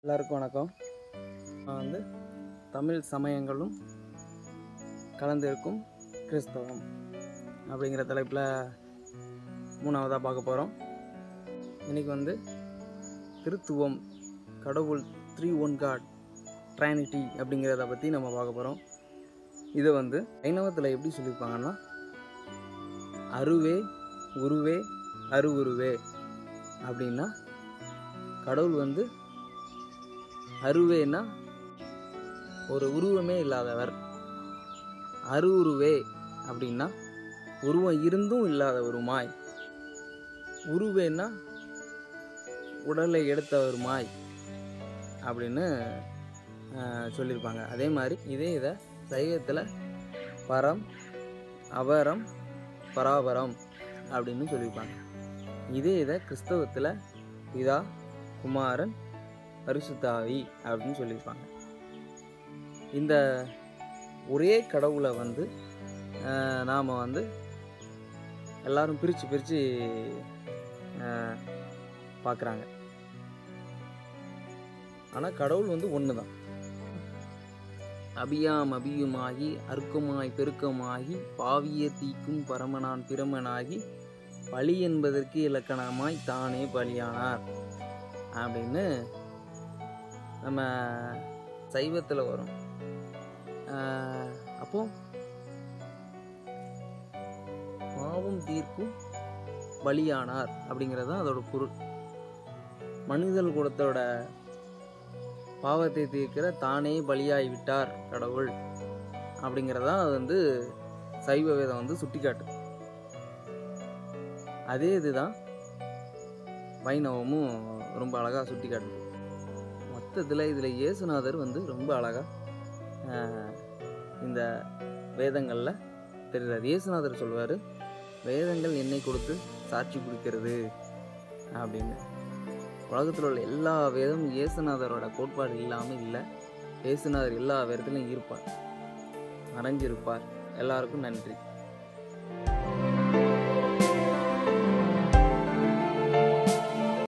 எல்லாருக்கும் வணக்கம் நான் வந்து தமிழ் சமயங்களும் கலந்திருக்கும் கிறிஸ்தவம் அப்படிங்கிற தலைப்பில் மூணாவதாக பார்க்க போகிறோம் இன்றைக்கி வந்து திருத்துவம் கடவுள் த்ரீ ஒன் காட் ட்ரைனிட்டி அப்படிங்கிறத பற்றி நம்ம பார்க்க போகிறோம் இதை வந்து ஐநவத்தில் எப்படி சொல்லியிருப்பாங்கன்னா அருவே உருவே அருவுருவே அப்படின்னா கடவுள் வந்து அருவேனா ஒரு உருவமே இல்லாதவர் அருவுருவே அப்படின்னா உருவம் இருந்தும் இல்லாத உருமாய் உருவேன்னா உடலை எடுத்தவருமாய் அப்படின்னு ஆஹ், சொல்லியிருப்பாங்க அதே மாதிரி இதே இதை சைவத்தில் பரம் அபரம் பராபரம் அப்படின்னு சொல்லியிருப்பாங்க இதே இதை கிறிஸ்தவத்தில் பிதா குமாரன் பரிசுத்தாவி அப்படின்னு சொல்லியிருப்பாங்க இந்த ஒரே கடவுளை வந்து நாம் வந்து எல்லாரும் பிரித்து பிரித்து பார்க்குறாங்க ஆனால் கடவுள் வந்து ஒன்று தான் அபியாம் அபியுமாகி அர்க்கமாய் பெருக்கமாகி பாவிய தீக்கும் பரமனான் பிரமனாகி பலி என்பதற்கு இலக்கணமாய் தானே பலியானார் அப்படின்னு நம்ம சைவத்தில் வரும் ஆஹ் அப்போ பாவம் தீர்க்கும் பலியானார் அப்படிங்கிறது தான் அதோட பொருள் மனிதல் குலத்தோட பாவத்தை தீர்க்கிற தானே பலியாகி விட்டார் கடவுள் அப்படிங்கிறதான் அது வந்து சைவ வேதம் வந்து சுட்டிக்காட்டு அதே இதுதான் வைணவமும் ரொம்ப அழகாக சுட்டி காட்டுது மொத்தத்தில் இதில் இயேசுநாதர் வந்து ரொம்ப அழகாக இந்த வேதங்களில் தெரிகிறார் இயேசுநாதர் சொல்லுவார் வேதங்கள் என்னை கொடுத்து சாட்சி பிடிக்கிறது அப்படின்னு உலகத்தில் உள்ள எல்லா வேதமும் இயேசுநாதரோட கோட்பாடு இல்லாமல் இல்லை இயேசுநாதர் எல்லா வேதத்துலையும் இருப்பார் மறைஞ்சிருப்பார் எல்லாருக்கும் நன்றி